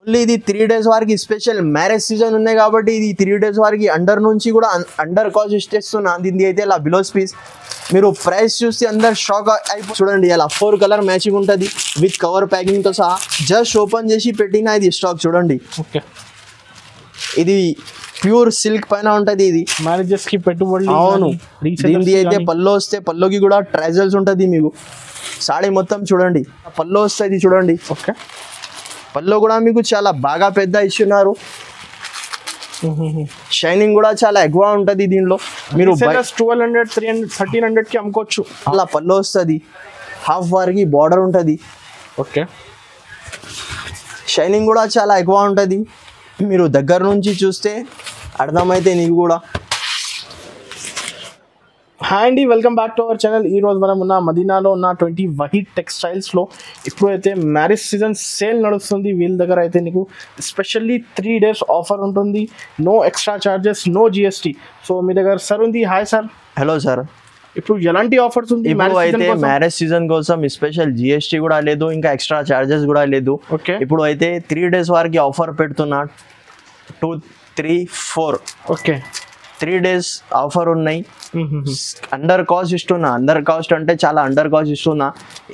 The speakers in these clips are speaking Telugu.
ఓన్లీ ఇది త్రీ డేస్ వరకు స్పెషల్ మ్యారేజ్ సీజన్ ఉన్నాయి కాబట్టి ఇది త్రీ డేస్ వరకు అండర్ నుంచి కూడా అండర్ కాస్ట్ ఇచ్చేస్తున్నా దీనికి అయితే ఇలా బిలో పీస్ మీరు ప్రైస్ చూస్తే అందరు షాక్ అయిపో చూడండి ఇలా ఫోర్ కలర్ మ్యాచింగ్ ఉంటుంది విత్ కవర్ ప్యాకింగ్తో సహా జస్ట్ ఓపెన్ చేసి పెట్టిన ఇది స్టాక్ చూడండి ఓకే ఇది ప్యూర్ సిల్క్ పైన ఉంటుంది ఇది మ్యారేజెస్ కి పెట్టుబడి అవును దీనిది అయితే పల్లో వస్తే పల్లోకి కూడా ట్రైజల్స్ ఉంటుంది మీకు సాడీ మొత్తం చూడండి పల్లో వస్తుంది చూడండి ఓకే పల్లో కూడా మీకు చాలా బాగా పెద్ద ఇస్తున్నారు షైనింగ్ కూడా చాలా ఎక్కువ ఉంటుంది దీనిలో మీరు బయ- twelve hundred three hundred thirteen hundred కి అమ్ముకోవచ్చు అలా పల్లో వస్తుంది హాఫ్ వారికి బార్డర్ ఉంటుంది ఓకే షైనింగ్ కూడా చాలా ఎక్కువ ఉంటుంది మీరు దగ్గర నుంచి చూస్తే అర్థమైతే నీకు కూడా హాయ్ అండి welcome back to our channel ఈ రోజు మనం ఉన్న మదీనాలో ఉన్న ట్వంటీ వహీద్ టెక్స్టైల్స్లో ఇప్పుడు అయితే మ్యారేజ్ సీజన్ సేల్ నడుస్తుంది వీళ్ళ దగ్గర అయితే నీకు స్పెషల్లీ త్రీ డేస్ ఆఫర్ ఉంటుంది no extra charges no GST so మీ దగ్గర సార్ ఉంది హాయ్ సార్ హలో సార్ ఇప్పుడు ఎలాంటి ఆఫర్స్ ఉంది ఇప్పుడు అయితే మ్యారేజ్ సీజన్ కోసం స్పెషల్ జిఎస్టీ కూడా లేదు ఇంకా ఎక్స్ట్రా చార్జెస్ కూడా లేదు ఓకే ఇప్పుడు అయితే త్రీ డేస్ వరకు ఆఫర్ పెడుతున్నా two three four okay three days offer ఉన్నాయి అండర్ కాస్ట్ ఇస్తున్నా అండర్ కాస్ట్ అంటే చాలా అండర్ కాస్ట్ ఇస్తున్నా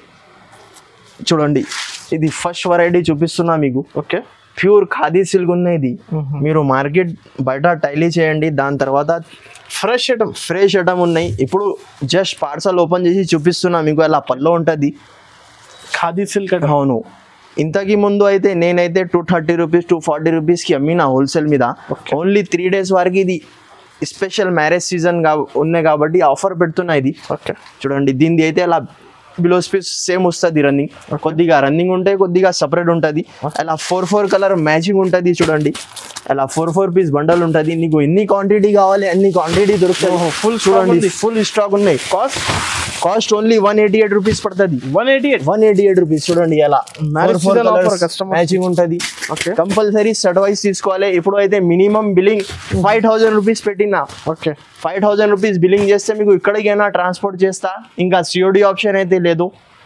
చూడంండి ఇది ఫస్ట్ వెరైటీ చూపిస్తున్నా మీకు ఓకే ప్యూర్ ఖాదీ సిల్క్ ఉన్నాయి ఇది మీరు మార్కెట్ బయట టైలీ చేయండి దాని తర్వాత ఫ్రెష్ ఐటమ్ ఫ్రెష్ ఐటమ్ ఉన్నాయి ఇప్పుడు జస్ట్ పార్సల్ ఓపెన్ చేసి చూపిస్తున్నా మీకు అలా పల్లో ఉంటుంది ఖాదీ సిల్క్ అవును ఇంతకి ముందు అయితే నేనైతే two thirty rupees two forty రూపీస్కి అమ్మిన హోల్సేల్ మీద Okay. ఓన్లీ త్రీ డేస్ వరకు ఇది స్పెషల్ మ్యారేజ్ సీజన్ కా ఉన్నాయి కాబట్టి ఆఫర్ పెడుతున్నా ఇది ఓకే చూడండి దీనిది అయితే అలా బిలో స్పీస్ సేమ్ వస్తుంది రన్నింగ్ కొద్దిగా రన్నింగ్ ఉంటే కొద్దిగా సపరేట్ ఉంటుంది అలా ఫోర్ ఫోర్ కలర్ మ్యాచింగ్ ఉంటుంది చూడండి అలా ఫోర్ ఫోర్ పీస్ బండల్ ఉంటుంది నీకు ఎన్ని క్వాంటిటీ కావాలి అన్ని క్వాంటిటీ దొరుకుతుంది ఫుల్ చూడండి ఫుల్ స్టాక్ ఉన్నాయి cost cost only one eighty eight rupees పడుతుంది one eighty eight one eighty eight rupees చూడండి ఎలా Marriage season offer customer. Matching ఉంటుంది Okay. కంపల్సరీ సెట్ వైస్ తీసుకోవాలి ఇప్పుడు అయితే minimum billing five thousand rupees పెట్టినా okay five thousand rupees billing చేస్తే మీకు ఇక్కడికైనా ట్రాన్స్పోర్ట్ చేస్తా ఇంకా సిఓడి ఆప్షన్ అయితే లేదు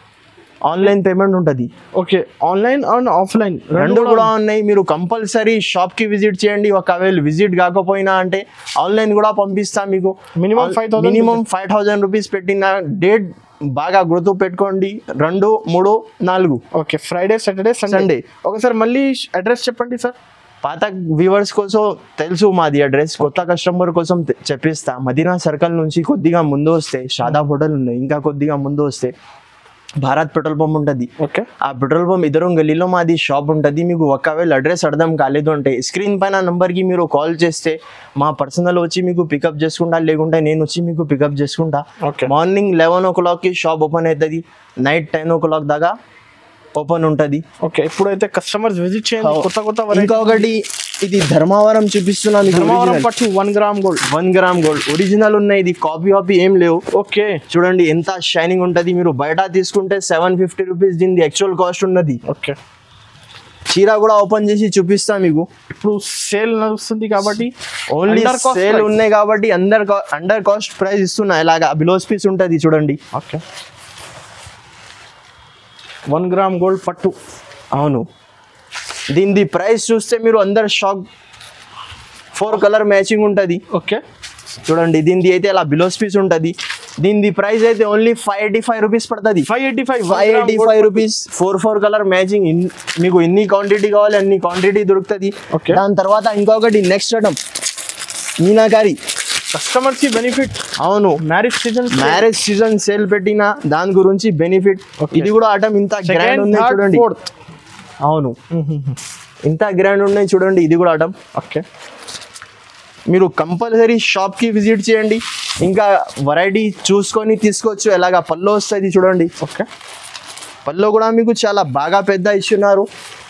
ఆన్లైన్ పేమెంట్ ఉంటుంది ఓకే ఆన్లైన్ అండ్ ఆఫ్లైన్ రెండు కూడా ఉన్నాయి మీరు కంపల్సరీ షాప్కి విజిట్ చేయండి ఒకవేళ విజిట్ కాకపోయినా అంటే ఆన్లైన్ కూడా పంపిస్తా మీకు Minimum 5,000 minimum five thousand rupees పెట్టిన డేట్ బాగా గుర్తు పెట్టుకోండి రెండు మూడు నాలుగు okay Friday Saturday Sunday Sunday. Okay sir మళ్ళీ అడ్రస్ చెప్పండి సార్ పాత వ్యూవర్స్ కోసం తెలుసు మాది అడ్రస్ కొత్త కస్టమర్ కోసం తె- చెప్పిస్తా మదీనా సర్కిల్ నుంచి కొద్దిగా ముందు వస్తే షాదా హోటల్ ఉన్నాయి ఇంకా కొద్దిగా ముందు వస్తే భారత్ పెట్రోల్ పంప్ ఉంటుంది ఓకే ఆ పెట్రోల్ పంప్ ఇద్దరం గల్లీలో మాది షాప్ ఉంటుంది మీకు ఒకవేళ అడ్రస్ అర్థం కాలేదు అంటే స్క్రీన్ పైన నంబర్కి మీరు కాల్ చేస్తే మా పర్సనల్ వచ్చి మీకు పికప్ చేసుకుంటా లేకుంటే నేను వచ్చి మీకు పికప్ చేసుకుంటా ఓకే మార్నింగ్ లెవెన్ ఓ క్లాక్కి షాప్ ఓపెన్ అవుతుంది నైట్ టెన్ ఓ క్లాక్ దాకా ఓపెన్ ఉంటుంది ఓకే ఇప్పుడైతే కస్టమర్స్ విజిట్ చేయండి కొత్త కొత్త ఇంకొకటి ఇది ధర్మవరం చూపిస్తున్నా మీకు ధర్మవరం పట్టు one gram gold one gram gold original ఉన్నాయి ఇది కాపీ కాపీ ఏం లేవు ఓకే చూడండి ఎంత షైనింగ్ ఉంటుంది మీరు బయట తీసుకుంటే సెవెన్ ఫిఫ్టీ రూపీస్ దీని యాక్చువల్ కాస్ట్ ఉన్నది ఓకే చీర కూడా ఓపెన్ చేసి చూపిస్తా మీకు ఇప్పుడు సేల్ నడుస్తుంది కాబట్టి only Under cost sale price. ఉన్నాయి కాబట్టి అందర్ అండర్ కాస్ట్ ప్రైస్ ఇస్తున్నా ఇలాగా బిలోస్ పీస్ ఉంటుంది చూడండి ఓకే వన్ గ్రామ్ గోల్డ్ పట్టు అవును దీనిది ప్రైస్ చూస్తే మీరు అందరు షాక్ ఫోర్ కలర్ మ్యాచింగ్ ఉంటుంది ఓకే చూడండి దీనిది అయితే అలా బిలోస్ పీస్ ఉంటుంది దీనిది ప్రైస్ అయితే only five eighty five rupees పడుతుంది five eighty five five eighty five rupees four four colour matching మీకు ఎన్ని క్వాంటిటీ కావాలి అన్ని క్వాంటిటీ దొరుకుతుంది Okay. దాని తర్వాత ఇంకొకటి నెక్స్ట్ ఐటమ్ మీనాకారి కస్టమర్స్ కి బెనిఫిట్ అవును marriage season marriage season sale పెట్టిన దాని గురించి బెనిఫిట్ Okay. ఇది కూడా ఐటమ్ ఇంత గ్రాండ్ సెకండ్ ఉంది థర్డ్ చూడండి ఫోర్త్ అవును ఇంత గ్రాండ్ ఉన్నాయి చూడండి ఇది కూడా ఐటమ్ ఓకే మీరు కంపల్సరీ షాప్కి విజిట్ చేయండి ఇంకా వెరైటీ చూసుకొని తీసుకోవచ్చు ఎలాగా పల్లో వస్తుంది చూడండి ఓకే పల్లో కూడా మీకు చాలా బాగా పెద్ద ఇస్తున్నారు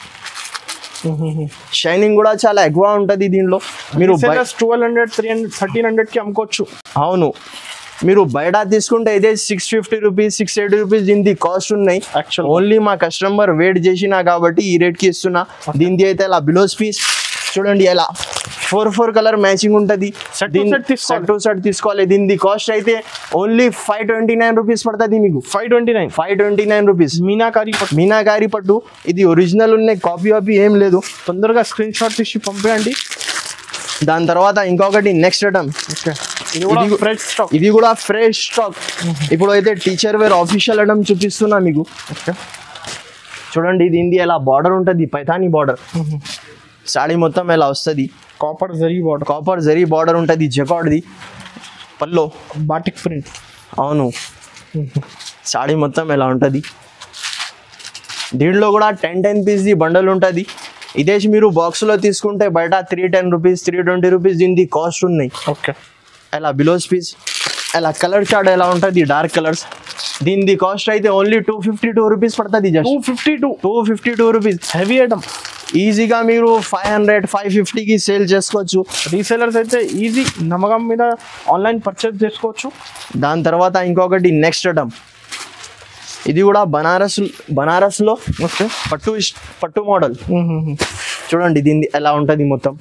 షైనింగ్ కూడా చాలా ఎక్కువ ఉంటుంది దీనిలో మీరు బయ- twelve hundred three hundred thirteen hundred కి అమ్ముకోవచ్చు అవును మీరు బయట తీసుకుంటే ఇదే six fifty rupees six eighty rupees దీనికి కాస్ట్ ఉన్నాయి Actual. ఓన్లీ మా కస్టమర్ వెయిట్ చేసినా కాబట్టి ఈ రేట్కి ఇస్తున్నా దీనికి అయితే అలా బిలోస్ పీస్ చూడండి ఎలా ఫోర్ ఫోర్ కలర్ మ్యాచింగ్ ఉంటుంది Set to set తీసుకోవాలి. సెట్ టు సెట్ తీసుకోవాలి దీని కాస్ట్ అయితే only five twenty nine rupees పడుతుంది మీకు five twenty nine five twenty nine rupees Meenakari పట్టు మీనాకారి పట్టు ఇది ఒరిజినల్ ఉన్నాయి కాపీ వాపీ ఏం లేదు తొందరగా స్క్రీన్ షాట్ తీసి పంపేయండి దాని తర్వాత ఇంకొకటి నెక్స్ట్ ఐటమ్ ఓకే ఇది కూడా ఇది- ఫ్రెష్ స్టాక్ ఇది కూడా ఫ్రెష్ స్టాక్ ఇప్పుడు అయితే టీచర్ వేర్ ఆఫీషియల్ ఐటమ్ చూపిస్తున్నా మీకు ఓకే చూడండి దీనిది ఎలా బార్డర్ ఉంటుంది పైథానీ బార్డర్ సాడీ మొత్తం ఎలా వస్తుంది copper zari border copper zari border ఉంటుంది జకాడ్ది పల్లో బాటిక్ ప్రింట్ అవును సాడీ మొత్తం ఎలా ఉంటుంది దీంట్లో కూడా టెన్ టెన్ పీస్ది బండల్ ఉంటుంది ఇదేసి మీరు బాక్స్లో తీసుకుంటే బయట three ten rupees three twenty rupees దీనిది కాస్ట్ ఉన్నాయి ఓకే ఎలా బిలోస్ పీస్ ఎలా కలర్ చార్ట్ ఎలా ఉంటుంది డార్క్ కలర్స్ దీనిది కాస్ట్ అయితే only two fifty two rupees పడుతుంది two just fifty two two fifty two rupees heavy item ఈజీగా మీరు ఫైవ్ హండ్రెడ్ ఫైవ్ ఫిఫ్టీకి సేల్ చేసుకోవచ్చు రీసెలర్స్ అయితే ఈజీ నమ్మకం మీద ఆన్లైన్ పర్చేస్ చేసుకోవచ్చు దాని తర్వాత ఇంకొకటి నెక్స్ట్ ఐటమ్ ఇది కూడా బనారస్ బనారస్లో ఓకే పట్టు ఇస్- పట్టు మోడల్ చూడండి దీన్ని ఎలా ఉంటుంది మొత్తం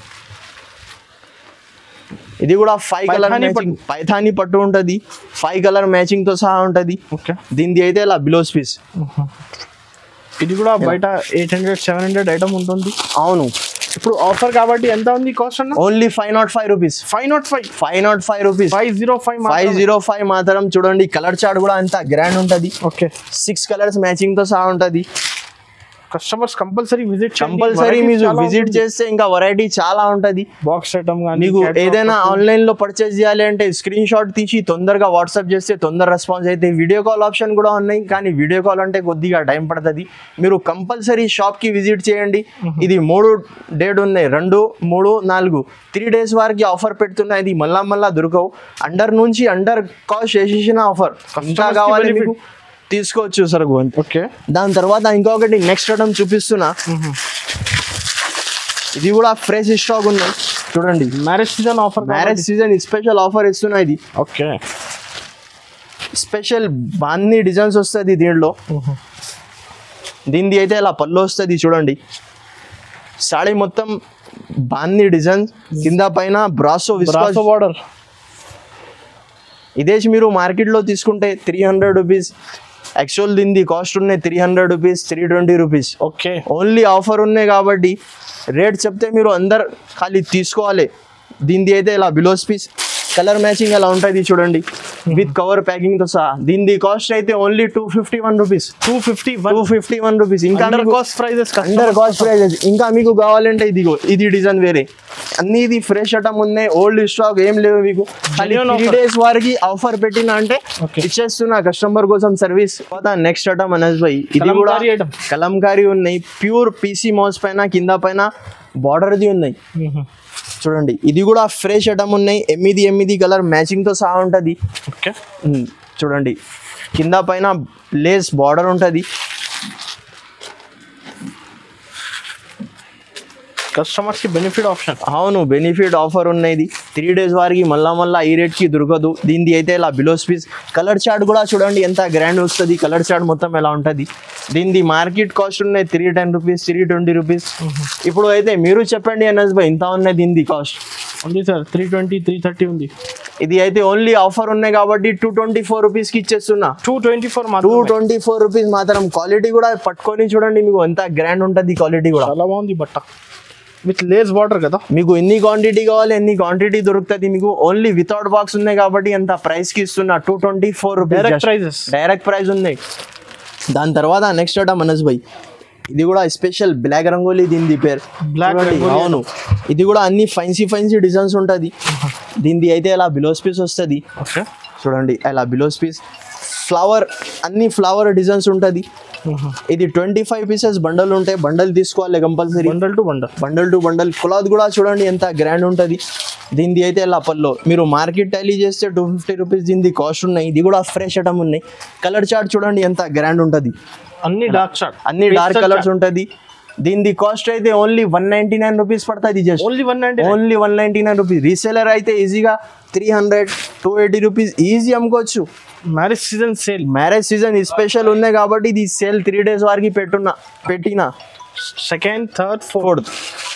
ఇది కూడా five colour Paithani matching Paithani పట్టు ఉంటుంది ఫైవ్ కలర్ మ్యాచింగ్ తో సహా ఉంటుంది ఓకే దీనిది అయితే ఇలా బిలోస్ పీస్ ఇది కూడా బయట eight hundred seven hundred item ఉంటుంది అవును ఇప్పుడు ఆఫర్ కాబట్టి ఎంత ఉంది కాస్ట్ అన్న only five nought five rupees five nought five five nought five rupees five zero five five zero five మాత్రం చూడండి కలర్ చార్ట్ కూడా అంత గ్రాండ్ ఉంటుంది ఓకే సిక్స్ కలర్స్ మ్యాచింగ్ తో సహా ఉంటుంది కస్టమర్స్ కంపల్సరీ విజిట్ కంపల్సరీ మీరు విజిట్ చేస్తే ఇంకా వెరైటీ చాలా ఉంటుంది బాక్స్ ఐటమ్ కానీ మీకు ఏదైనా ఆన్లైన్ లో పర్చేస్ చేయాలి అంటే స్క్రీన్ షాట్ తీసి తొందరగా వాట్సాప్ చేస్తే తొందర రెస్పాన్స్ అయితే వీడియో కాల్ ఆప్షన్ కూడా ఉన్నాయి కానీ వీడియో కాల్ అంటే కొద్దిగా టైం పడుతుంది మీరు కంపల్సరీ షాప్ కి విజిట్ చేయండి ఇది మూడు డేట్ ఉన్నాయి రెండు మూడు నాలుగు త్రీ డేస్ వరకు ఆఫర్ పెడుతున్నాయి ఇది మళ్ళా మళ్ళా దొరకవు అండర్ నుంచి అండర్ కాస్ట్ చేసేసిన ఆఫర్ ఇంకా కి కావాలి benefit. మీకు తీసుకోవచ్చు సర్ ఓకే దాని తర్వాత ఇంకొకటి నెక్స్ట్ ఐటమ్ చూపిస్తున్నా ఇది కూడా ఫ్రెష్ స్టాక్ ఉన్నాయి చూడండి marriage season offer marriage season special offer ఇస్తున్నా ఇది ఓకే స్పెషల్ బాన్ని డిజైన్స్ వస్తుంది దీంట్లో దీనిది అయితే ఇలా పళ్ళు వస్తుంది చూడండి సాడీ మొత్తం బాన్ని డిజైన్ కింద పైన బ్రాసో విస్కాస్ బ్రాసో బార్డర్ ఇదేసి మీరు మార్కెట్లో తీసుకుంటే త్రీ హండ్రెడ్ రూపీస్ యాక్చువల్ దీనిది కాస్ట్ ఉన్నాయి three hundred rupees three twenty rupees okay only offer ఉన్నాయి కాబట్టి రేట్ చెప్తే మీరు అందరు ఖాళీ తీసుకోవాలి దీనిది అయితే ఇలా బిలోస్ పీస్ కలర్ మ్యాచింగ్ ఎలా ఉంటుంది చూడండి విత్ కవర్ ప్యాకింగ్ తో సహా దీనిది కాస్ట్ అయితే only two fifty one rupees two fifty two fifty one rupees ఇంకా అండర్ మీకు cost prices under cost prices ఇంకా మీకు కావాలంటే ఇదిగో ఇది డిజైన్ వేరే అన్ని ఇది ఫ్రెష్ ఐటమ్ ఉన్నాయి ఓల్డ్ స్టాక్ ఏం లేవు మీకు ఖాళీ Genuine త్రీ offer. డేస్ వారికి ఆఫర్ పెట్టిన అంటే Okay. ఇచ్చేస్తున్నా కస్టమర్ కోసం సర్వీస్ నెక్స్ట్ ఐటమ్ అనస్ భాయ్ ఇది కూడా కలంకారీ item. కలంకారీ ఉన్నాయి ప్యూర్ పీసీ మౌస్ పైన కింద పైన బార్డర్ది ఉన్నాయి చూడండి ఇది కూడా ఫ్రెష్ ఐటమ్ ఉన్నాయి ఎనిమిది ఎనిమిది కలర్ మ్యాచింగ్ తో సహా ఉంటుంది ఓకే ఉమ్, చూడండి కింద పైన లేస్ బార్డర్ ఉంటుంది కస్టమర్స్ కి బెనిఫిట్ ఆప్షన్ అవును బెనిఫిట్ ఆఫర్ ఉన్నది త్రీ డేస్ వారికి మళ్ళా మళ్ళా ఈ రేట్కి దొరకదు దీనిది అయితే ఇలా బిలో స్పీస్ కలర్ చార్ట్ కూడా చూడండి ఎంత గ్రాండ్ వస్తుంది కలర్ చార్ట్ మొత్తం ఎలా ఉంటుంది దీనిది మార్కెట్ కాస్ట్ ఉన్నాయి three ten rupees three twenty rupees ఇప్పుడు అయితే మీరు చెప్పండి ఎన్ఎస్ భాయ్ ఇంత ఉన్నాయి దీనిది కాస్ట్ ఉంది sir three twenty three thirty ఉంది ఇది అయితే ఓన్లీ ఆఫర్ ఉన్నాయి కాబట్టి టూ ట్వంటీ ఫోర్ రూపీస్కి ఇచ్చేస్తున్నా టూ ట్వంటీ ఫోర్ టూ మాత్రం ట్వంటీ ఫోర్ రూపీస్ మాత్రం క్వాలిటీ కూడా పట్టుకొని చూడండి మీకు ఎంత గ్రాండ్ ఉంటుంది క్వాలిటీ కూడా చాలా బాగుంది బట్ట విత్ లేస్ బార్డర్ కదా మీకు ఎన్ని క్వాంటిటీ కావాలి ఎన్ని క్వాంటిటీ దొరుకుతుంది మీకు ఓన్లీ వితౌట్ బాక్స్ ఉన్నాయి కాబట్టి ఎంత ప్రైస్ కి ఇస్తున్నా two twenty four direct rupees prices direct price ఉన్నాయి దాని తర్వాత నెక్స్ట్ ఐటమ్ మనస్ భాయ్ ఇది కూడా స్పెషల్ బ్లాక్ రంగోలీ దీనిది పేరు Black చూడండి, రంగోలీ అవును ఇది కూడా అన్ని ఫైన్సీ ఫైన్సీ డిజైన్స్ ఉంటుంది దీనిది అయితే ఇలా బిలోస్ పీస్ వస్తుంది ఓకే చూడండి ఇలా బిలోస్ పీస్ ఫ్లవర్ అన్ని ఫ్లవర్ డిజైన్స్ ఉంటుంది ఇది ట్వంటీ ఫైవ్ పీసెస్ బండల్ ఉంటాయి బండల్ తీసుకోవాలి compulsory bundle to bundle bundle to bundle cloth కూడా చూడండి ఎంత గ్రాండ్ ఉంటుంది దీనిది అయితే ఇలా పల్లో మీరు మార్కెట్ టాలీ చేస్తే టూ ఫిఫ్టీ రూపీస్ దీనిది కాస్ట్ ఉన్నాయి ఇది కూడా ఫ్రెష్ ఐటమ్ ఉన్నాయి కలర్ చార్ట్ చూడండి ఎంత గ్రాండ్ ఉంటుంది అన్ని డార్క్ షార్ట్ అన్ని డార్క్ కలర్స్ ఉంటుంది దీనిది కాస్ట్ అయితే only one ninety nine rupees పడుతుంది just only one ninety only one ninety nine rupees reseller అయితే ఈజీగా three hundred two eighty rupees easy అమ్ముకోవచ్చు marriage season sale marriage season special ఉన్నాయి కాబట్టి ఇది సేల్ త్రీ డేస్ వరకు పెట్టున్నా పెట్టిన second third fourth fourth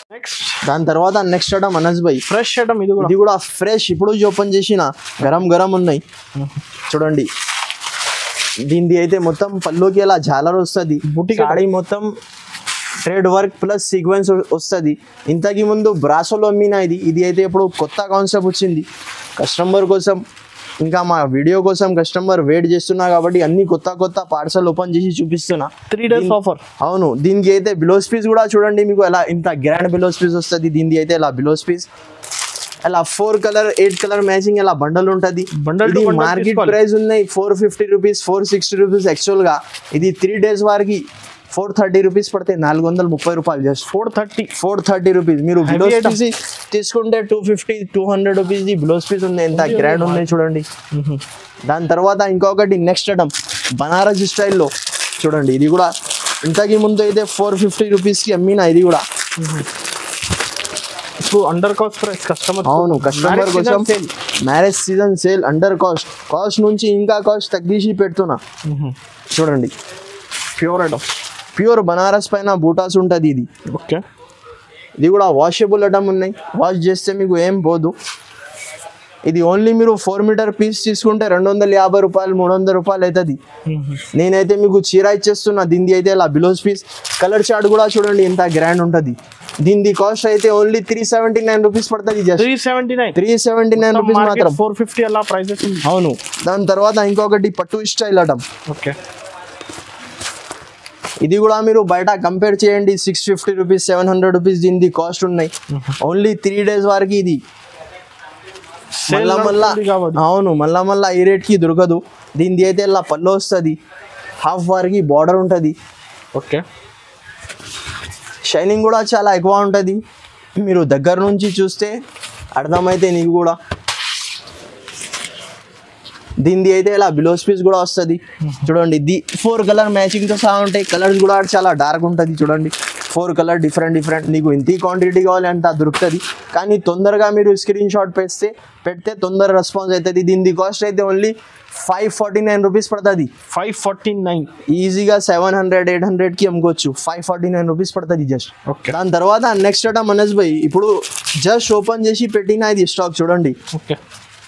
next దాని తర్వాత నెక్స్ట్ ఐటమ్ అనస్ బై ఫ్రెష్ ఐటమ్ ఇది కూడా ఇది కూడా ఫ్రెష్ ఇప్పుడు ఓపెన్ చేసిన గరం గరం ఉన్నాయి చూడండి దీనిది అయితే మొత్తం పల్లోకి అలా జాలర్ వస్తుంది బుట్టి సాడీ మొత్తం ట్రేడ్ వర్క్ ప్లస్ సీక్వెన్స్ వస్తుంది ఇంతకి ముందు బ్రాసోలో అమ్మిన ఇది ఇది అయితే ఇప్పుడు కొత్త కాన్సెప్ట్ వచ్చింది కస్టమర్ కోసం ఇంకా మా వీడియో కోసం కస్టమర్ వెయిట్ చేస్తున్నా కాబట్టి అన్ని కొత్త కొత్త పార్సల్ ఓపెన్ చేసి చూపిస్తున్నా త్రీ డేస్ ఆఫర్ అవును దీనికి అయితే బిలోస్ పీస్ కూడా చూడండి మీకు ఎలా ఇంత గ్రాండ్ బిలోస్ పీస్ వస్తుంది దీనికి అయితే ఇలా బిలోస్ పీస్ అలా four colour eight colour matching ఇలా బండల్ ఉంటుంది Bundle to ఇది bundle మార్కెట్ తీసుకోవాలి. ప్రైస్ ఉన్నాయి four fifty rupees four sixty rupees actual గా ఇది త్రీ డేస్ వారికి ఫోర్ థర్టీ రూపీస్ పడతాయి నాలుగు వందల ముప్పై రూపాయలు just four thirty four thirty rupees మీరు Heavy బిలోస్ item. పీస్ తీసుకుంటే two fifty two hundred rupees the blouse piece ఉంది ఎంత ఉంది, గ్రాండ్ ఉంది. ఉన్నాయి చూడండి దాని తర్వాత ఇంకొకటి నెక్స్ట్ ఐటమ్ బనారస్ స్టైల్లో చూడండి ఇది కూడా ఇంతకి ముందు అయితే ఫోర్ ఫిఫ్టీ రూపీస్కి అమ్మిన ఇది కూడా ఇప్పుడు అండర్ కాస్ట్ ప్రైస్ కస్టమర్ అవును కస్టమర్ కోసం marriage season sale under cost cost నుంచి ఇంకా కాస్ట్ తగ్గించి పెడుతున్నా చూడండి ప్యూర్ ఐటమ్ ప్యూర్ బనారస్ పైన బూటాస్ ఉంటుంది ఇది ఓకే ఇది కూడా వాషబుల్ ఐటమ్ ఉన్నాయి వాష్ చేస్తే మీకు ఏం పోదు ఇది ఓన్లీ మీరు ఫోర్ మీటర్ పీస్ తీసుకుంటే రెండు వందల యాభై రూపాయలు మూడు వందల రూపాయలు అవుతుంది నేనైతే మీకు చీర ఇచ్చేస్తున్నా దీనిది అయితే ఇలా బిలోస్ పీస్ కలర్ చార్ట్ కూడా చూడండి ఎంత గ్రాండ్ ఉంటుంది దీనిది కాస్ట్ అయితే only three seventy nine rupees పడుతుంది just three seventy nine three seventy nine rupees మాత్రం ఫోర్ ఫిఫ్టీ అలా ప్రైజెస్ ఉంది అవును దాని తర్వాత ఇంకొకటి పట్టు స్టైల్ అటం ఓకే ఇది కూడా మీరు బయట కంపేర్ చేయండి six fifty rupees seven hundred rupees దీనిది కాస్ట్ ఉన్నాయి ఓన్లీ త్రీ డేస్ వరకు ఇది మళ్ళా మళ్ళా కాబట్టి అవును మళ్ళా మళ్ళా ఈ రేట్కి దొరకదు దీనిది అయితే ఇలా పళ్ళు వస్తుంది హాఫ్ వారికి బార్డర్ ఉంటుంది ఓకే షైనింగ్ కూడా చాలా ఎక్కువ ఉంటుంది మీరు దగ్గర నుంచి చూస్తే అర్థమైతే నీకు కూడా దీనిది అయితే ఇలా బిలోస్ పీస్ కూడా వస్తుంది చూడండి ది ఫోర్ కలర్ మ్యాచింగ్తో సహా ఉంటాయి కలర్స్ కూడా చాలా డార్క్ ఉంటుంది చూడండి ఫోర్ కలర్ డిఫరెంట్ డిఫరెంట్ నీకు ఎంత క్వాంటిటీ కావాలి అంత దొరుకుతుంది కానీ తొందరగా మీరు స్క్రీన్ షాట్ పెడితే పెడితే తొందర రెస్పాన్స్ అవుతుంది దీనిది కాస్ట్ అయితే only five forty nine rupees పడుతుంది ఫైవ్ ఫార్టీ నైన్ ఈజీగా సెవెన్ హండ్రెడ్ ఎయిట్ హండ్రెడ్కి అమ్ముకోవచ్చు ఫైవ్ ఫార్టీ నైన్ రూపీస్ పడుతుంది జస్ట్ ఓకే దాని తర్వాత నెక్స్ట్ ఐటమ్ మనస్ భాయ్ ఇప్పుడు జస్ట్ ఓపెన్ చేసి పెట్టిన ఇది స్టాక్ చూడండి ఓకే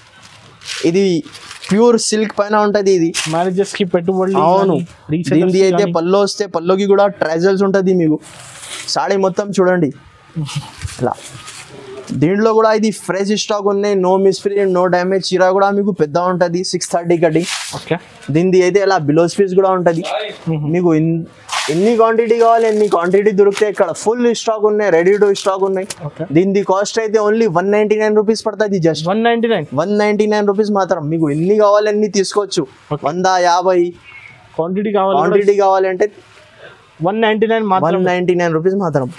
ఇది ప్యూర్ సిల్క్ పైన ఉంటది ఇది మ్యారేజెస్ కి పెట్టుబడి అవును దీనిది అయితే పల్లో వస్తే పల్లోకి కూడా ట్రైజల్స్ ఉంటుంది మీకు సాడీ మొత్తం చూడండి ఇలా దీంట్లో కూడా ఇది ఫ్రెష్ స్టాక్ ఉన్నాయి నో మిస్ప్రింట్ నో డ్యామేజ్ చీర కూడా మీకు పెద్ద ఉంటుంది సిక్స్ థర్టీ కటింగ్ ఓకే దీనిది అయితే ఇలా బిలోస్ పీస్ కూడా ఉంటుంది మీకు ఎన్- ఎన్ని క్వాంటిటీ కావాలి ఎన్ని క్వాంటిటీ దొరుకుతాయి ఇక్కడ ఫుల్ స్టాక్ ఉన్నాయి రెడీ టు స్టాక్ ఉన్నాయి ఓకే దీనిది కాస్ట్ అయితే only one ninety nine rupees పడుతుంది just one ninety nine one ninety nine rupees మాత్రం మీకు ఎన్ని కావాలి అన్ని తీసుకోవచ్చు Okay. వంద యాభై క్వాంటిటీ కావాలి క్వాంటిటీ కావాలంటే వన్ నైన్టీ నైన్ వన్ మాత్రం నైన్టీ నైన్ రూపీస్ మాత్రం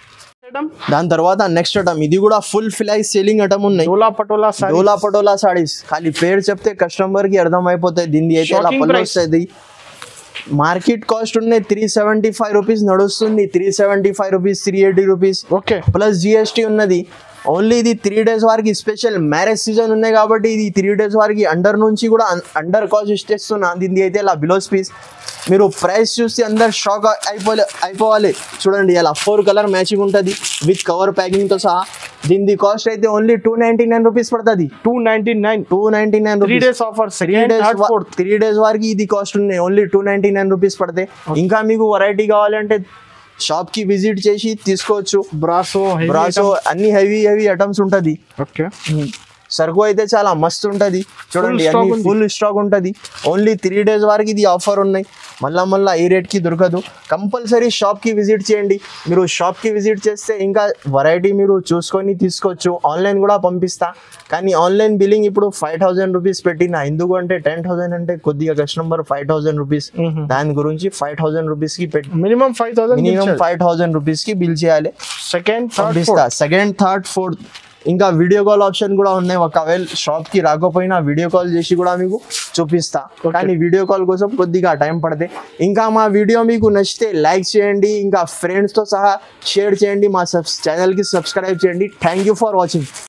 దాని తర్వాత నెక్స్ట్ ఐటమ్ ఇది కూడా ఫుల్ ఫిలైజ్ సేలింగ్ ఐటమ్ ఉన్నాయి డోలా పటోలా సారీ డోలా పటోలా సారీస్ ఖాళీ పేరు చెప్తే కస్టమర్ కి అర్థం అయిపోతాయి దీన్ని అయితే ఇలా Shocking పళ్ళు price. వస్తుంది మార్కెట్ కాస్ట్ ఉన్నాయి త్రీ సెవెంటీ ఫైవ్ రూపీస్ నడుస్తుంది three seventy five rupees three eighty rupees okay plus GST ఉన్నది ఓన్లీ ఇది త్రీ డేస్ వరకు స్పెషల్ మ్యారేజ్ సీజన్ ఉన్నాయి కాబట్టి ఇది త్రీ డేస్ వరకు అండర్ నుంచి కూడా అండర్ కాస్ట్ ఇచ్చేస్తున్నా దీనిది అయితే ఇలా బిలోస్ పీస్ మీరు ప్రైస్ చూస్తే అందరు షాక్ అయిపోలే అయిపోవాలి చూడండి ఇలా ఫోర్ కలర్ మ్యాచింగ్ ఉంటుంది విత్ కవర్ ప్యాకింగ్తో సహా దీనిది కాస్ట్ అయితే only two ninety nine rupees పడుతుంది two ninety nine two ninety nine three rupees days offer three second days third fourth three days వరకు ఇది కాస్ట్ ఉన్నాయి only two ninety nine rupees పడతాయి ఇంకా మీకు వెరైటీ కావాలంటే షాప్ కి విజిట్ చేసి తీసుకోవచ్చు బ్రాసో బ్రాసో అన్ని హెవీ హెవీ ఐటమ్స్ ఉంటది ఓకే సరుకు అయితే చాలా మస్తు ఉంటది చూడండి stock అన్ని ఉంది. ఫుల్ స్టాక్ ఉంటది ఓన్లీ త్రీ డేస్ వరకు ఇది ఆఫర్ ఉన్నాయి మళ్ళా మళ్ళా ఈ రేట్ కి దొరకదు కంపల్సరీ షాప్ కి విజిట్ చేయండి మీరు షాప్ కి విజిట్ చేస్తే ఇంకా వెరైటీ మీరు చూసుకొని తీసుకోవచ్చు ఆన్లైన్ కూడా పంపిస్తా కానీ ఆన్లైన్ బిల్లింగ్ ఇప్పుడు ఫైవ్ థౌసండ్ రూపీస్ పెట్టిన ఎందుకు అంటే టెన్ థౌసండ్ అంటే కొద్దిగా కస్టమర్ ఫైవ్ థౌసండ్ రూపీస్ దాని గురించి ఫైవ్ థౌసండ్ రూపీస్ కి పెట్టి minimum five thousand minimum five thousand rupees కి బిల్ చేయాలి సెకండ్ థర్డ్ పంపిస్తా సెకండ్ థర్డ్ ఫోర్త్ ఇంకా వీడియో కాల్ ఆప్షన్ కూడా ఉన్నాయి ఒకవేళ షాప్ కి రాకపోయినా వీడియో కాల్ చేసి కూడా మీకు చూపిస్తా కానీ వీడియో కాల్ కోసం కొద్దిగా టైం పడితే ఇంకా మా వీడియో మీకు నచ్చితే లైక్ చేయండి ఇంకా ఫ్రెండ్స్ తో సహా షేర్ చేయండి మా సబ్ ఛానల్ కి సబ్స్క్రైబ్ చేయండి థ్యాంక్ యూ ఫర్ వాచింగ్